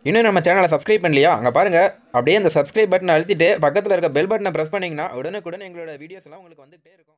இன்னும் நம்ம சேனலை சப்ஸ்கிரைப் பண்ணலையா அங்கே பாருங்கள் அப்படியே அந்த சப்ஸ்கிரைப் பட்டனை அழுத்திட்டு பக்கத்தில் இருக்க பெல் பட்டனை ப்ரெஸ் பண்ணிங்கன்னா உடனுக்குடன் எங்களோட வீடியோஸ் எல்லாம் உங்களுக்கு வந்துகிட்டே இருக்கும்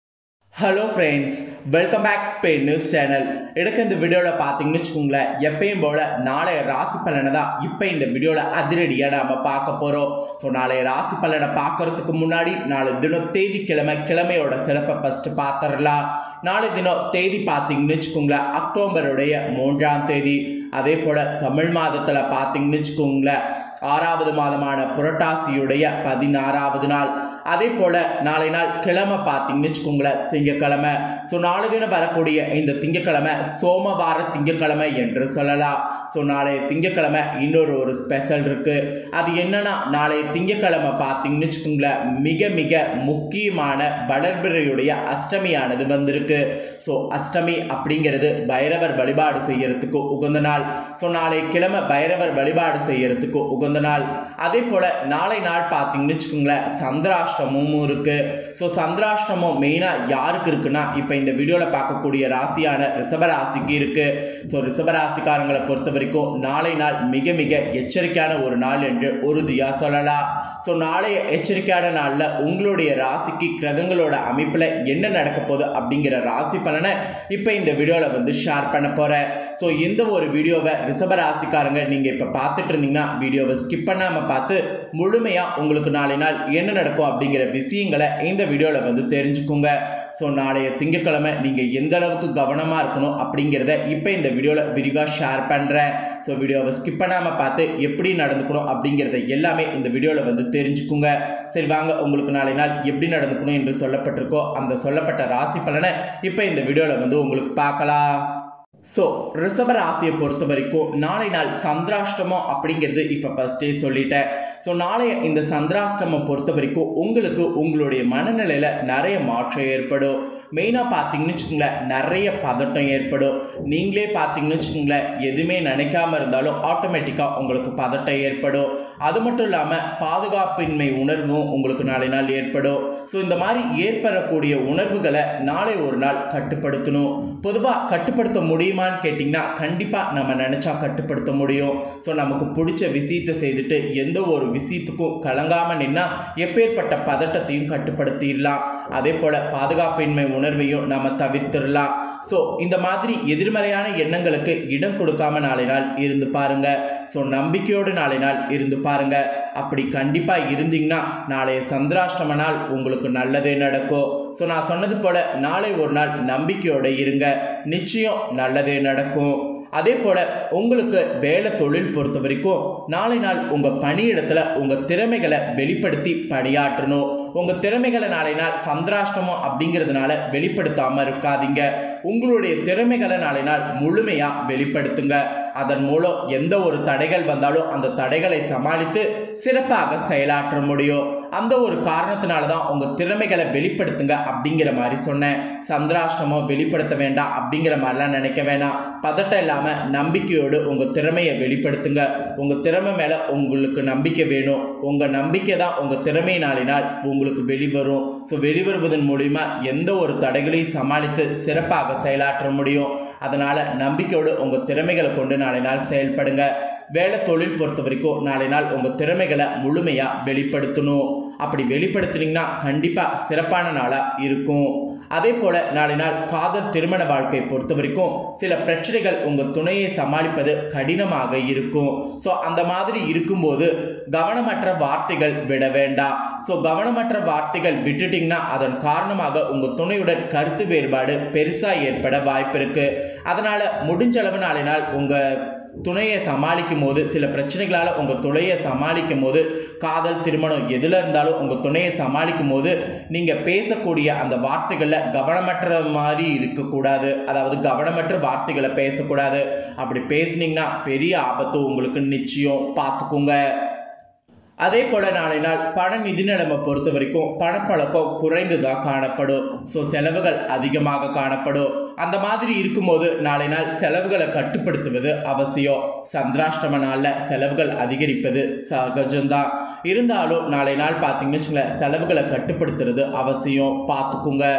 hello friends welcome back Spain news channel எனக்கு இந்த வீடியோவில் பார்த்தீங்கன்னு வச்சுக்கோங்களேன் எப்பயும் போல் நாளைய ராசி பலனை தான் இப்போ இந்த வீடியோவில் அதிரடியாக நாம் பார்க்க போகிறோம் ஸோ நாளைய ராசி பலனை பார்க்கறதுக்கு முன்னாடி நாளை தினம் தேதி கிழமை கிழமையோட சிறப்பை ஃபஸ்ட்டு பார்த்துடலாம் நாளை தினம் தேதி பார்த்தீங்கன்னு வச்சுக்கோங்களேன் அக்டோபருடைய மூன்றாம் தேதி அதே போல் தமிழ் மாதத்தில் பார்த்தீங்கன்னு வச்சுக்கோங்களேன் ஆறாவது மாதமான புரட்டாசியுடைய பதினாறாவது நாள் அதே போல் நாளை நாள் கிழமை பார்த்தீங்கன்னு வச்சுக்கோங்களேன் திங்கக்கிழமை ஸோ நாளை தினம் வரக்கூடிய இந்த திங்கக்கிழமை சோமவார திங்கக்கிழமை என்று சொல்லலாம் ஸோ நாளைய திங்கக்கிழமை இன்னொரு ஒரு ஸ்பெஷல் இருக்குது அது என்னன்னா நாளைய திங்கக்கிழமை பார்த்தீங்கன்னு வச்சுக்கோங்களேன் மிக மிக முக்கியமான வளர்பிறையுடைய அஷ்டமியானது வந்திருக்கு ஸோ அஷ்டமி அப்படிங்கிறது பைரவர் வழிபாடு செய்யறதுக்கு உகந்த நாள் ஸோ நாளை கிழமை பைரவர் வழிபாடு செய்யறதுக்கு உகந்த நாள் அதே போல் நாளை நாள் பார்த்தீங்கன்னு வச்சுக்கோங்களேன் சந்திராஷ்டமும் இருக்குது ஸோ சந்திராஷ்டமம் மெயினாக யாருக்கு இருக்குன்னா இப்போ இந்த வீடியோவில் பார்க்கக்கூடிய ராசியான ரிஷபராசிக்கு இருக்குது ஸோ ரிஷபராசிக்காரங்களை பொறுத்த வரைக்கும் நாளை நாள் மிக மிக எச்சரிக்கையான ஒரு நாள் என்று உறுதியாக சொல்லலாம் ஸோ நாளைய எச்சரிக்கையான நாளில் உங்களுடைய ராசிக்கு கிரகங்களோட அமைப்பில் என்ன நடக்க போகுது அப்படிங்கிற ராசி பலனை இப்போ இந்த வீடியோவில் வந்து ஷேர் பண்ண போகிறேன் ஸோ எந்த ஒரு வீடியோவை ரிஷப ராசிக்காரங்க நீங்கள் இப்போ பார்த்துட்டு இருந்தீங்கன்னா வீடியோவை ஸ்கிப் பண்ணாமல் பார்த்து முழுமையாக உங்களுக்கு நாளை நாள் என்ன நடக்கும் அப்படிங்கிற விஷயங்களை இந்த வீடியோவில் வந்து தெரிஞ்சுக்குங்க ஸோ நாளைய திங்கட்கிழமை நீங்கள் எந்த அளவுக்கு கவனமாக இருக்கணும் அப்படிங்கிறத இப்போ இந்த வீடியோவில் விரிவாக ஷேர் பண்ணுறேன் ஸோ வீடியோவை ஸ்கிப் பண்ணாமல் பார்த்து எப்படி நடந்துக்கணும் அப்படிங்கிறத எல்லாமே இந்த வீடியோவில் வந்து தெரிஞ்சுக்குங்க சரி வாங்க உங்களுக்கு நாளை நாள் எப்படி நடந்துக்கணும் என்று சொல்லப்பட்டிருக்கோ அந்த சொல்லப்பட்ட ராசி பலனை இப்போ இந்த வீடியோவில் வந்து உங்களுக்கு பார்க்கலாம் ஸோ ரிஷப ராசியை பொறுத்த வரைக்கும் நாளை நாள் சந்திராஷ்டமம் அப்படிங்கிறது இப்போ ஃபஸ்ட்டே சொல்லிட்டேன் ஸோ நாளைய இந்த சந்திராஷ்டமம் பொறுத்த வரைக்கும் உங்களுக்கு உங்களுடைய மனநிலையில் நிறைய மாற்றம் ஏற்படும் மெயினாக பார்த்தீங்கன்னு வச்சுக்கோங்களேன் நிறைய பதட்டம் ஏற்படும் நீங்களே பார்த்தீங்கன்னு வச்சுக்கோங்களேன் எதுவுமே நினைக்காம இருந்தாலும் ஆட்டோமேட்டிக்காக உங்களுக்கு பதட்டம் ஏற்படும் அது மட்டும் இல்லாமல் பாதுகாப்பின்மை உணர்வும் உங்களுக்கு நாளை நாள் ஏற்படும் ஸோ இந்த மாதிரி ஏற்படக்கூடிய உணர்வுகளை நாளை ஒரு நாள் கட்டுப்படுத்தணும் பொதுவாக கட்டுப்படுத்த முடியுமான்னு கேட்டிங்கன்னா கண்டிப்பாக நம்ம நினச்சா கட்டுப்படுத்த முடியும் ஸோ நமக்கு பிடிச்ச விஷயத்தை செய்துட்டு எந்த ஒரு விஷயத்துக்கும் கலங்காமல் நின்னா எப்பேற்பட்ட பதட்டத்தையும் கட்டுப்படுத்திடலாம் அதே போல் பாதுகாப்பின்மை உணர்வையும் நம்ம தவிர்த்திடலாம் ஸோ இந்த மாதிரி எதிர்மறையான எண்ணங்களுக்கு இடம் கொடுக்காம நாளை நாள் இருந்து பாருங்க ஸோ நம்பிக்கையோடு நாளை நாள் இருந்து பாருங்க அப்படி கண்டிப்பாக இருந்தீங்கன்னா நாளைய சந்திராஷ்டம நாள் உங்களுக்கு நல்லதே நடக்கும் ஸோ நான் சொன்னது போல் நாளை ஒரு நாள் நம்பிக்கையோடு இருங்க நிச்சயம் நல்லதே நடக்கும் அதே போல் உங்களுக்கு வேலை தொழில் பொறுத்த வரைக்கும் நாளை நாள் உங்கள் பணியிடத்தில் உங்கள் திறமைகளை வெளிப்படுத்தி பணியாற்றணும் உங்கள் திறமைகளை நாளை நாள் சந்திராஷ்டமம் அப்படிங்கிறதுனால வெளிப்படுத்தாமல் இருக்காதீங்க உங்களுடைய திறமைகளை நாளை நாள் முழுமையாக வெளிப்படுத்துங்க அதன் மூலம் எந்த ஒரு தடைகள் வந்தாலும் அந்த தடைகளை சமாளித்து சிறப்பாக செயலாற்ற முடியும் அந்த ஒரு காரணத்தினால தான் உங்கள் திறமைகளை வெளிப்படுத்துங்க அப்படிங்கிற மாதிரி சொன்னேன் சந்திராஷ்டமம் வெளிப்படுத்த வேண்டாம் அப்படிங்கிற மாதிரிலாம் நினைக்க வேணாம் பதட்டம் இல்லாமல் நம்பிக்கையோடு உங்கள் திறமையை வெளிப்படுத்துங்க உங்கள் திறமை மேலே உங்களுக்கு நம்பிக்கை வேணும் உங்கள் நம்பிக்கை தான் உங்கள் திறமை நாளினால் உங்களுக்கு வெளிவரும் ஸோ வெளிவருவதன் மூலிமா எந்த ஒரு தடைகளையும் சமாளித்து சிறப்பாக செயலாற்ற முடியும் அதனால் நம்பிக்கையோடு உங்கள் திறமைகளை கொண்டு நாளை நாள் செயல்படுங்க வேலை தொழில் பொறுத்த வரைக்கும் நாளை நாள் உங்கள் திறமைகளை முழுமையாக வெளிப்படுத்தணும் அப்படி வெளிப்படுத்துனீங்கன்னா கண்டிப்பாக சிறப்பான நாளாக இருக்கும் அதே போல் நாளை நாள் காதல் திருமண வாழ்க்கை பொறுத்த வரைக்கும் சில பிரச்சனைகள் உங்கள் துணையை சமாளிப்பது கடினமாக இருக்கும் ஸோ அந்த மாதிரி இருக்கும்போது கவனமற்ற வார்த்தைகள் விட வேண்டாம் ஸோ கவனமற்ற வார்த்தைகள் விட்டுட்டிங்கன்னா அதன் காரணமாக உங்கள் துணையுடன் கருத்து வேறுபாடு பெருசாக ஏற்பட வாய்ப்பு இருக்குது அதனால் முடிஞ்சளவு நாளை நாள் உங்கள் துணையை சமாளிக்கும் போது சில பிரச்சனைகளால் உங்கள் துணையை சமாளிக்கும் போது காதல் திருமணம் எதில் இருந்தாலும் உங்கள் துணையை சமாளிக்கும் போது நீங்கள் பேசக்கூடிய அந்த வார்த்தைகளில் கவனமற்ற மாதிரி இருக்கக்கூடாது அதாவது கவனமற்ற வார்த்தைகளை பேசக்கூடாது அப்படி பேசுனீங்கன்னா பெரிய ஆபத்து உங்களுக்கு நிச்சயம் பார்த்துக்குங்க அதே போல் நாளை நாள் பண நிதி நிலைமை பொறுத்த வரைக்கும் பணப்பழக்கம் குறைந்து தான் காணப்படும் ஸோ செலவுகள் அதிகமாக காணப்படும் அந்த மாதிரி இருக்கும்போது நாளை நாள் செலவுகளை கட்டுப்படுத்துவது அவசியம் சந்திராஷ்டம நாளில் செலவுகள் அதிகரிப்பது சகஜம்தான் இருந்தாலும் நாளை நாள் பார்த்தீங்கன்னு வச்சுங்களேன் செலவுகளை கட்டுப்படுத்துறது அவசியம் பார்த்துக்குங்க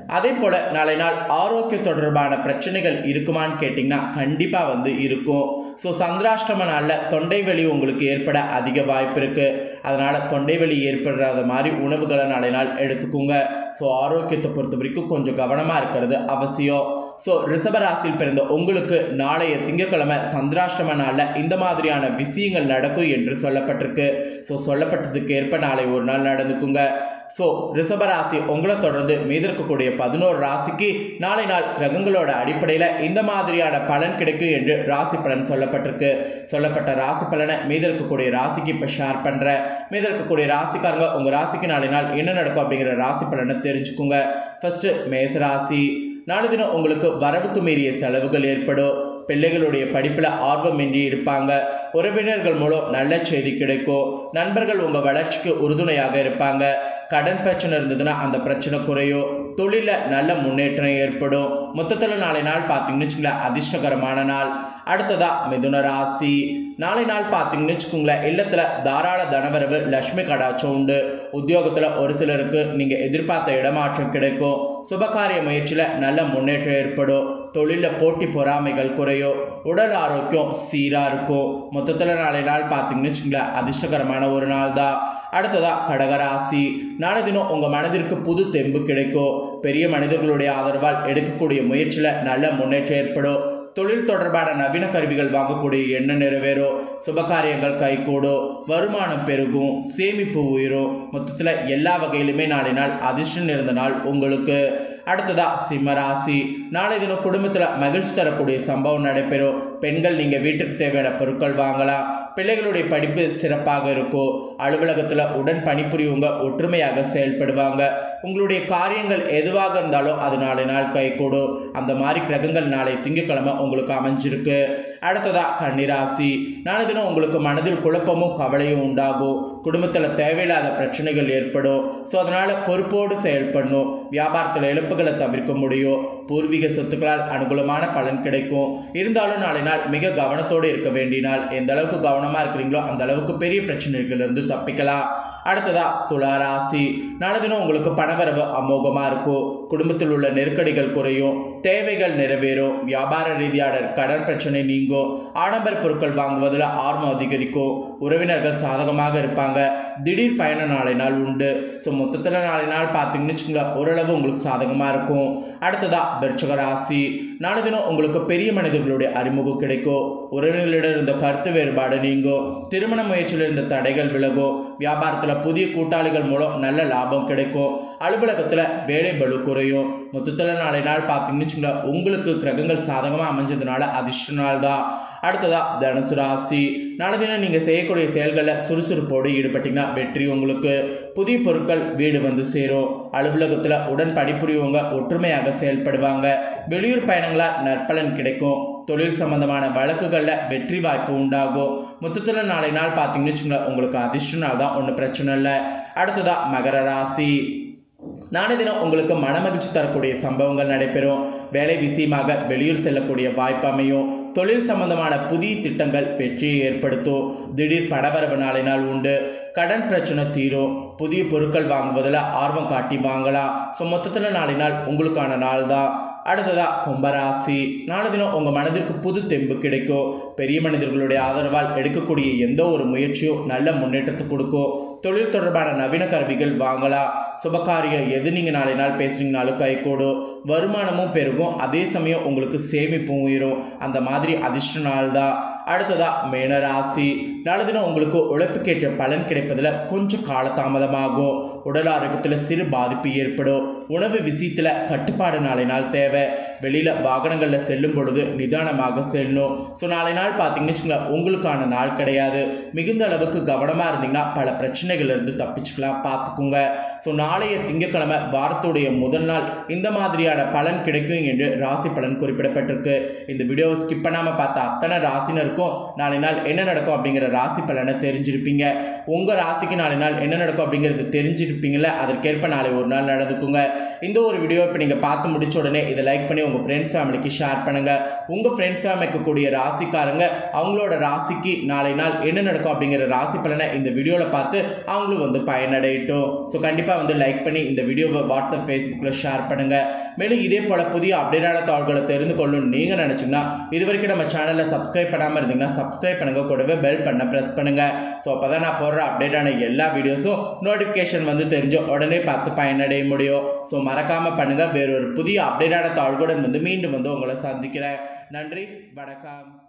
அதே போல் நாளை நாள் ஆரோக்கிய தொடர்பான பிரச்சனைகள் இருக்குமான்னு கேட்டிங்கன்னா கண்டிப்பாக வந்து இருக்கும் ஸோ சந்திராஷ்டம நாளில் தொண்டை வலி உங்களுக்கு ஏற்பட அதிக வாய்ப்பு இருக்குது அதனால் தொண்டை வலி ஏற்படுறாத மாதிரி உணவுகளை நாளை நாள் எடுத்துக்கோங்க ஸோ ஆரோக்கியத்தை பொறுத்த வரைக்கும் கொஞ்சம் கவனமாக இருக்கிறது அவசியம் ஸோ ரிஷபராசியில் பிறந்த உங்களுக்கு நாளைய திங்கட்கிழமை சந்திராஷ்டம நாளில் இந்த மாதிரியான விஷயங்கள் நடக்கும் என்று சொல்லப்பட்டிருக்கு ஸோ சொல்லப்பட்டதுக்கு ஏற்ப நாளை ஒரு நாள் நடந்துக்குங்க ஸோ ரிஷபராசி உங்களை தொடர்ந்து மீது இருக்கக்கூடிய பதினோரு ராசிக்கு நாளை நாள் கிரகங்களோட அடிப்படையில் இந்த மாதிரியான பலன் கிடைக்கும் என்று ராசி பலன் சொல்லப்பட்டிருக்கு சொல்லப்பட்ட ராசி பலனை மீது இருக்கக்கூடிய ராசிக்கு இப்போ ஷேர் பண்ணுறேன் மீது இருக்கக்கூடிய ராசிக்காரங்க உங்கள் ராசிக்கு நாளை நாள் என்ன நடக்கும் அப்படிங்கிற ராசி பலனை தெரிஞ்சுக்குங்க ஃபர்ஸ்ட் மேசராசி நாளை தினம் உங்களுக்கு வரவுக்கு மீறிய செலவுகள் ஏற்படும் பிள்ளைகளுடைய படிப்பில் ஆர்வமின்றி இருப்பாங்க உறவினர்கள் மூலம் நல்ல செய்தி கிடைக்கும் நண்பர்கள் உங்கள் வளர்ச்சிக்கு உறுதுணையாக இருப்பாங்க கடன் பிரச்சனை இருந்ததுன்னா அந்த பிரச்சனை குறையும் தொழிலில் நல்ல முன்னேற்றம் ஏற்படும் மொத்தத்தில் நாளை நாள் பார்த்தீங்கன்னு வச்சுங்களேன் அதிர்ஷ்டகரமான நாள் அடுத்ததா மிதுன ராசி நாளை நாள் பார்த்தீங்கன்னு வச்சுக்கோங்களேன் இல்லத்தில் தாராள தனவரவு லட்சுமி கடாச்சம் உண்டு உத்தியோகத்தில் ஒரு சிலருக்கு நீங்கள் எதிர்பார்த்த இடமாற்றம் கிடைக்கும் சுபகாரிய முயற்சியில் நல்ல முன்னேற்றம் ஏற்படும் தொழிலில் போட்டி பொறாமைகள் குறையும் உடல் ஆரோக்கியம் சீராக இருக்கும் மொத்தத்தில் நாளை நாள் பார்த்தீங்கன்னு வச்சுங்களேன் அதிர்ஷ்டகரமான ஒரு நாள் தான் அடுத்ததா கடகராசி நாளை தினம் உங்கள் மனதிற்கு புது தெம்பு கிடைக்கும் பெரிய மனிதர்களுடைய ஆதரவால் எடுக்கக்கூடிய முயற்சியில் நல்ல முன்னேற்றம் ஏற்படும் தொழில் தொடர்பான நவீன கருவிகள் வாங்கக்கூடிய எண்ணம் நிறைவேறும் சுபகாரியங்கள் கைகூடும் வருமானம் பெருகும் சேமிப்பு உயரும் மொத்தத்தில் எல்லா வகையிலுமே நாளை நாள் அதிர்ஷ்டம் இருந்த நாள் உங்களுக்கு அடுத்ததா சிம்மராசி நாளை தினம் குடும்பத்தில் மகிழ்ச்சி தரக்கூடிய சம்பவம் நடைபெறும் பெண்கள் நீங்கள் வீட்டுக்கு தேவையான பொருட்கள் வாங்கலாம் பிள்ளைகளுடைய படிப்பு சிறப்பாக இருக்கும் அலுவலகத்தில் உடன் பணிபுரியவங்க ஒற்றுமையாக செயல்படுவாங்க உங்களுடைய காரியங்கள் எதுவாக இருந்தாலும் அது நாளை நாள் கைகூடும் அந்த மாதிரி கிரகங்கள் நாளை திங்கட்கிழமை உங்களுக்கு அமைஞ்சிருக்கு அடுத்ததா கன்னிராசி நாளை தினம் உங்களுக்கு மனதில் குழப்பமும் கவலையும் உண்டாகும் குடும்பத்தில் தேவையில்லாத பிரச்சனைகள் ஏற்படும் ஸோ அதனால் பொறுப்போடு செயல்படணும் வியாபாரத்தில் இழப்புகளை தவிர்க்க முடியும் பூர்வீக சொத்துக்களால் அனுகூலமான பலன் கிடைக்கும் இருந்தாலும் நாளை நாள் மிக கவனத்தோடு இருக்க வேண்டிய நாள் எந்த அளவுக்கு கவனமாக இருக்கிறீங்களோ அந்த அளவுக்கு பெரிய பிரச்சனைகளிலிருந்து தப்பிக்கலாம் அடுத்ததா துளாராசி நாளை தினம் உங்களுக்கு பணவரவு அமோகமாக இருக்கும் குடும்பத்தில் உள்ள நெருக்கடிகள் குறையும் தேவைகள் நிறைவேறும் வியாபார ரீதியான கடன் பிரச்சனை நீங்கும் ஆடம்பர பொருட்கள் வாங்குவதில் ஆர்வம் அதிகரிக்கும் உறவினர்கள் சாதகமாக இருப்பாங்க திடீர் பயண நாளை நாள் உண்டு ஸோ மொத்தத்தில் நாளை நாள் பார்த்தீங்கன்னு வச்சுக்கோங்களேன் ஓரளவு உங்களுக்கு சாதகமாக இருக்கும் அடுத்ததா விருச்சக ராசி நாளை தினம் உங்களுக்கு பெரிய மனிதர்களுடைய அறிமுகம் கிடைக்கும் உறவினர்களிடம் இருந்த கருத்து வேறுபாடு நீங்கும் திருமண முயற்சியில் இருந்த தடைகள் விலகும் வியாபாரத்தில் புதிய கூட்டாளிகள் மூலம் நல்ல லாபம் கிடைக்கும் அலுவலகத்தில் வேலை பளு குறையும் மொத்தத்தில் நாளை நாள் பார்த்தீங்கன்னு வச்சுக்கோங்களேன் உங்களுக்கு கிரகங்கள் சாதகமாக அமைஞ்சதுனால அதிர்ஷ்ட நாள் தான் அடுத்ததா தனுசு ராசி நாளை தினம் நீங்கள் செய்யக்கூடிய செயல்களில் சுறுசுறுப்போடு ஈடுபட்டீங்கன்னா வெற்றி உங்களுக்கு புதிய பொருட்கள் வீடு வந்து சேரும் அலுவலகத்தில் உடன் பணிபுரியவங்க ஒற்றுமையாக செயல்படுவாங்க வெளியூர் பயணங்களால் நற்பலன் கிடைக்கும் தொழில் சம்பந்தமான வழக்குகளில் வெற்றி வாய்ப்பு உண்டாகும் மொத்தத்தில் நாளை நாள் பார்த்தீங்கன்னு வச்சுக்கோங்களேன் உங்களுக்கு அதிர்ஷ்ட நாள் தான் ஒன்றும் பிரச்சனை இல்லை அடுத்ததா மகர ராசி நாளை தினம் உங்களுக்கு மனமகிழ்ச்சி தரக்கூடிய சம்பவங்கள் நடைபெறும் வேலை விஷயமாக வெளியூர் செல்லக்கூடிய வாய்ப்பு அமையும் தொழில் சம்பந்தமான புதிய திட்டங்கள் வெற்றியை ஏற்படுத்தும் திடீர் பணவரவு நாளை நாள் உண்டு கடன் பிரச்சனை தீரும் புதிய பொருட்கள் வாங்குவதில் ஆர்வம் காட்டி வாங்கலாம் ஸோ மொத்தத்தில் நாளை நாள் உங்களுக்கான நாள் தான் அடுத்ததா கும்பராசி நாளை தினம் உங்கள் மனதிற்கு புது தெம்பு கிடைக்கும் பெரிய மனிதர்களுடைய ஆதரவால் எடுக்கக்கூடிய எந்த ஒரு முயற்சியும் நல்ல முன்னேற்றத்தை கொடுக்கும் தொழில் தொடர்பான நவீன கருவிகள் வாங்கலாம் சுபகாரியம் எது நீங்கள் நாளை நாள் பேசுனீங்கனாலும் கைகூடும் வருமானமும் பெருகும் அதே சமயம் உங்களுக்கு சேமிப்பும் உயரும் அந்த மாதிரி அதிர்ஷ்ட நாள் தான் அடுத்ததா மேனராசி நாளை தினம் உங்களுக்கு உழைப்புக்கேற்ற பலன் கிடைப்பதில் கொஞ்சம் காலதாமதமாகும் உடல் ஆரோக்கியத்தில் சிறு பாதிப்பு ஏற்படும் உணவு விஷயத்தில் கட்டுப்பாடு நாளை நாள் தேவை வெளியில் வாகனங்களில் செல்லும் பொழுது நிதானமாக செல்லணும் ஸோ நாளை நாள் பார்த்தீங்கன்னு வச்சுக்கோங்களேன் உங்களுக்கான நாள் கிடையாது மிகுந்த அளவுக்கு கவனமாக இருந்தீங்கன்னா பல பிரச்சனைகள் இருந்து தப்பிச்சுக்கலாம் பார்த்துக்குங்க ஸோ நாளைய திங்கட்கிழமை வாரத்துடைய முதல் நாள் இந்த மாதிரியான பலன் கிடைக்கும் என்று ராசி பலன் குறிப்பிடப்பட்டிருக்கு இந்த வீடியோவை ஸ்கிப் பண்ணாமல் பார்த்த அத்தனை ராசினருக்கும் நாளை நாள் என்ன நடக்கும் அப்படிங்கிற ராசி பலனை தெரிஞ்சிருப்பீங்க உங்கள் ராசிக்கு நாளை நாள் என்ன நடக்கும் அப்படிங்கிறது தெரிஞ்சிருப்பீங்கள அதற்கேற்ப நாளை ஒரு நாள் நடந்துக்குங்க இந்த ஒரு வீடியோ இப்போ நீங்கள் பார்த்து முடிச்ச உடனே இதை லைக் பண்ணி உங்கள் உங்கள் ஃப்ரெண்ட்ஸ் ஃபேமிலிக்கு ஷேர் பண்ணுங்கள் உங்கள் ஃப்ரெண்ட்ஸ் ஃபேமிலிக்கு கூடிய ராசிக்காரங்க அவங்களோட ராசிக்கு நாளை நாள் என்ன நடக்கும் அப்படிங்கிற ராசி பலனை இந்த வீடியோவில் பார்த்து அவங்களும் வந்து பயனடையட்டும் ஸோ கண்டிப்பாக வந்து லைக் பண்ணி இந்த வீடியோவை வாட்ஸ்அப் ஃபேஸ்புக்கில் ஷேர் பண்ணுங்கள் மேலும் இதே போல் புதிய அப்டேட்டான தாள்களை தெரிந்து கொள்ளணும்னு நீங்கள் நினச்சிங்கன்னா இது வரைக்கும் நம்ம சேனலை சப்ஸ்கிரைப் பண்ணாமல் இருந்தீங்கன்னா சப்ஸ்கிரைப் பண்ணுங்கள் கூடவே பெல் பண்ண ப்ரெஸ் பண்ணுங்கள் ஸோ அப்போ தான் நான் போடுற அப்டேட்டான எல்லா வீடியோஸும் நோட்டிஃபிகேஷன் வந்து தெரிஞ்சோ உடனே பார்த்து பயனடைய முடியும் ஸோ மறக்காமல் பண்ணுங்கள் வேறொரு புதிய அப்டேட்டான தாள்களுடன் வந்து மீண்டும் வந்து உங்களை சந்திக்கிறேன் நன்றி வணக்கம்